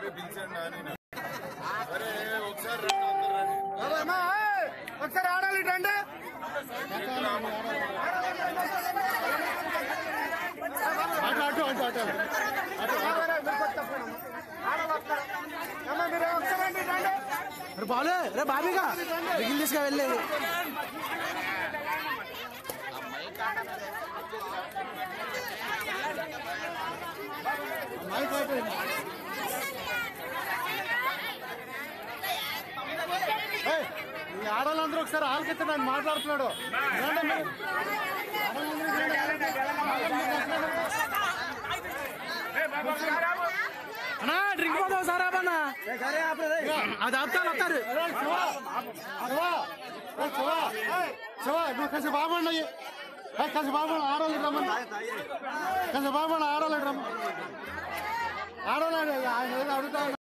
ఒకసారి పిలిచండి అని అరే ఒకసారి రండి అందరు రండి అమ్మా, ఏయ్, ఒకసారి ఆడాలి రండి అటు అటు అటు అటు అమ్మా, మీరు ఒకసారి రండి, రండి రే బాలే రే బాబీగా మిగిలి తీసుకు వెళ్ళేది మైక్ అటు ఏయ్, ఈ ఆడవాళ్ళందరూ ఒకసారి ఆలకెత్త నన్ను మాట్లాడుతున్నాడు రండి మీరు. అన్నా డ్రింక్ పోతావు సారా అన్న అది ఆపుతారు వస్తారు శివ, శివ, ఏయ్, శివ, ఏయ్, శివ, నువ్వు కాసేపు బాగుండి కాసేపు బాగుండి ఆడవాళ్ళు రమ్మని కాసేపు బాగుండి ఆడవాళ్ళు రమ్మని ఆడవాళ్ళు ఆయన ఏదో అడుగుతా